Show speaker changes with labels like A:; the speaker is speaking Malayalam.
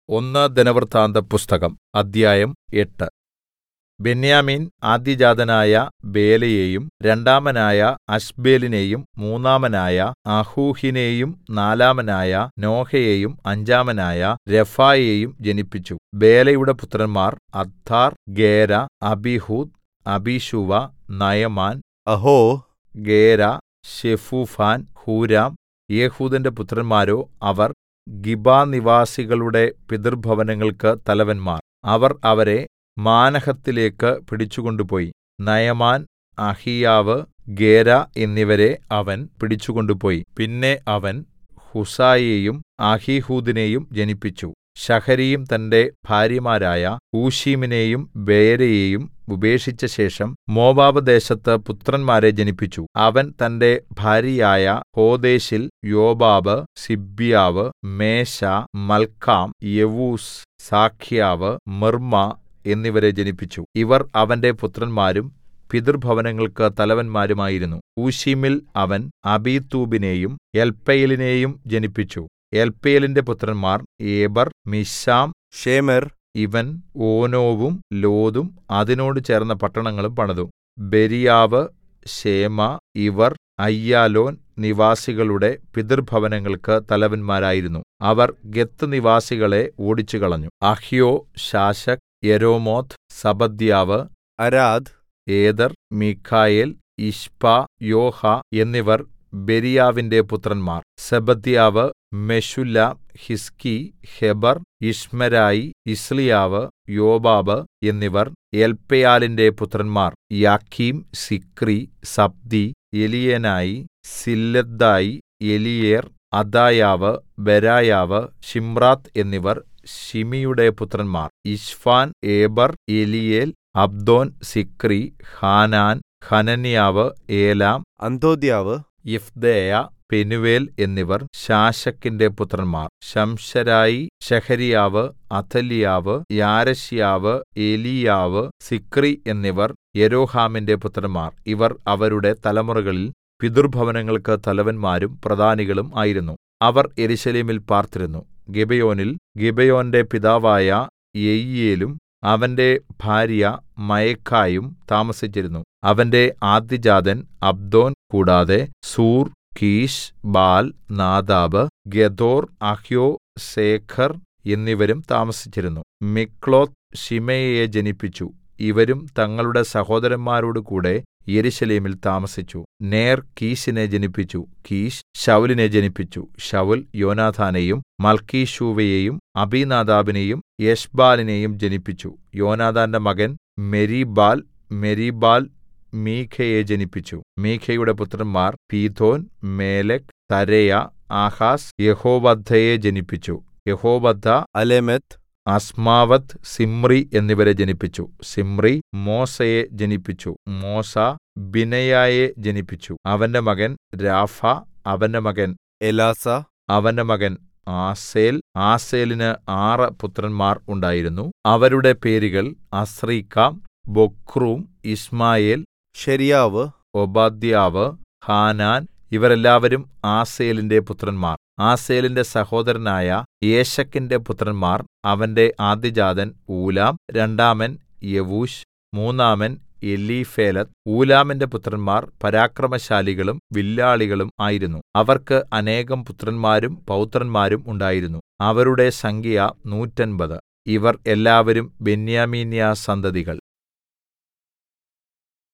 A: ഒന്ന് ദിനവൃത്താന്തപുസ്തകം അദ്ധ്യായം എട്ട് ബെന്യാമീൻ ആദ്യജാതനായ ബേലയെയും രണ്ടാമനായ അശ്ബേലിനെയും മൂന്നാമനായ അഹൂഹിനെയും നാലാമനായ നോഹയെയും അഞ്ചാമനായ രഫായെയും ജനിപ്പിച്ചു ബേലയുടെ പുത്രന്മാർ Addar Gera Abihud Abishua Naaman
B: Ahoah
A: Gera ശെഫൂഫാൻ ഹൂരാം ഏഹൂദിന്റെ പുത്രന്മാരോ അവർ ഗിബനിവാസികളുടെ പിതൃഭവനങ്ങൾക്ക് തലവന്മാർ അവർ അവരെ മാനഹത്തിലേക്ക് പിടിച്ചുകൊണ്ടുപോയി നയമാൻ അഹീയാവ് ഗേരാ എന്നിവരെ അവൻ പിടിച്ചുകൊണ്ടുപോയി പിന്നെ അവൻ ഹുസായെയും അഹീഹൂദിനെയും ജനിപ്പിച്ചു ശഹരയീം തന്റെ ഭാര്യമാരായ ഹൂശീമിനെയും ബയരയെയും ഉപേക്ഷിച്ചശേഷം മോവാബ് ദേശത്ത് പുത്രന്മാരെ ജനിപ്പിച്ചു അവൻ തന്റെ ഭാര്യയായ ഹോദേശിൽ യോബാബ് സിബ്യാവ് മേശ മൽക്കാം യവൂസ് സാഖ്യാവ് മിർമ്മ എന്നിവരെ ജനിപ്പിച്ചു ഇവർ അവന്റെ പുത്രന്മാരും പിതൃഭവനങ്ങൾക്ക് തലവന്മാരുമായിരുന്നു ഊശീമിൽ അവൻ അബീത്തൂബിനെയും എൽപ്പയലിനെയും ജനിപ്പിച്ചു എൽപ്പയലിന്റെ പുത്രന്മാർ ഏബർ മിശാം
B: ഷേമെർ
A: ഇവൻ ഓനോവും ലോദും അതിനോട് ചേർന്ന പട്ടണങ്ങളും പണിതു ബെരിയാവ് ശേമ ഇവർ അയ്യാലോൻ നിവാസികളുടെ പിതൃഭവനങ്ങൾക്ക് തലവന്മാരായിരുന്നു അവർ ഗത്ത് നിവാസികളെ ഓടിച്ചുകളഞ്ഞു അഹ്യോ ശാശക് യെരോമോത്ത് സബദ്യാവ്
B: അരാദ്
A: ഏദർ മീഖായേൽ ഇശ്പ യോഹ എന്നിവർ ബെരിയാവിന്റെ പുത്രന്മാർ സെബദ്യാവ് മെശുല്ലാം ഹിസ്കി ഹെബർ ഇഷ്മരായി ഇസ്ലിയാവ് യോബാബ് എന്നിവർ എൽപ്പയാലിന്റെ പുത്രന്മാർ യാക്കീം സിക്രി സബ്ദി എലിയനായി സില്ലെദ്ദായി എലിയേർ അദായാവ് ബെരായാവ് ഷിമ്രാത്ത് എന്നിവർ ശിമിയുടെ പുത്രന്മാർ Ishpan Eber Eliel Abdon Zichri Hanan Hananiah Elam
B: Anthothijah
A: Iphdeiah Penuel എന്നിവർ ശാശക്കിന്റെ പുത്രന്മാർ ശംശരായി ശഹര്യാവ് അഥല്യാവ് യാരശ്യാവ് എലീയാവ് സിക്രി എന്നിവർ യെരോഹാമിന്റെ പുത്രന്മാർ ഇവർ അവരുടെ തലമുറകളിൽ പിതൃഭവനങ്ങൾക്ക് തലവന്മാരും പ്രധാനികളും ആയിരുന്നു അവർ യെരൂശലേമിൽ പാർത്തിരുന്നു ഗിബെയോനിൽ ഗിബെയോന്റെ പിതാവായ യെയീയേലും അവന്റെ ഭാര്യ മയഖായും താമസിച്ചിരുന്നു അവന്റെ ആദ്യജാതൻ അബ്ദോൻ കൂടാതെ സൂർ കീശ് ബാൽ നാദാബ് ഗെദോർ അഹ്യോ സേഖർ എന്നിവരും താമസിച്ചിരുന്നു മിക്ലോത്ത് ശിമയയെ ജനിപ്പിച്ചു ഇവരും തങ്ങളുടെ സഹോദരന്മാരോടുകൂടെ യെരൂശലേമിൽ താമസിച്ചു നേർ കീശിനെ ജനിപ്പിച്ചു കീശ് ശൌലിനെ ജനിപ്പിച്ചു ശൌൽ യോനാഥാനെയും മൽക്കീശൂവയെയും അബീനാദാബിനെയും യെശ്ബാലിനെയും ജനിപ്പിച്ചു യോനാഥാന്റെ മകൻ മെരീബാൽ മെരീബാൽ മീഖയെ ജനിപ്പിച്ചു മീഖയുടെ പുത്രന്മാർ പീഥോൻ മേലെക് തരയ ആഹാസ് യഹോവദ്ദയെ ജനിപ്പിച്ചു യഹോവദ്ദ
B: അലേമെത്ത്
A: അസ്മാവത്ത് സിമ്രി എന്നിവരെ ജനിപ്പിച്ചു സിമ്രി മോസയെ ജനിപ്പിച്ചു മോസ ബിനയായെ ജനിപ്പിച്ചു അവന്റെ മകൻ രാഫ അവന്റെ മകൻ
B: എലാസ
A: അവന്റെ മകൻ ആസേൽ ആസേലിന് ആറ് പുത്രന്മാർ ഉണ്ടായിരുന്നു അവരുടെ പേരുകൾ അസ്രീക്കാം ബൊക്രൂം ഇസ്മായേൽ
B: ശെരിയാവ്
A: ഒബദ്യാവ് ഹാനാൻ ഇവരെല്ലാവരും ആസേലിന്റെ പുത്രന്മാർ ആസേലിന്റെ സഹോദരനായ യേശക്കിന്റെ പുത്രന്മാർ അവന്റെ ആദ്യജാതൻ ഊലാം രണ്ടാമൻ യവൂശ് മൂന്നാമൻ എലീഫേലത്ത് ഊലാമിന്റെ പുത്രന്മാർ പരാക്രമശാലികളും വില്ലാളികളും ആയിരുന്നു അവർക്ക് അനേകം പുത്രന്മാരും പൗത്രന്മാരും ഉണ്ടായിരുന്നു അവരുടെ സംഖ്യ നൂറ്റമ്പത് ഇവർ എല്ലാവരും ബെന്യാമീന്യ സന്തതികൾ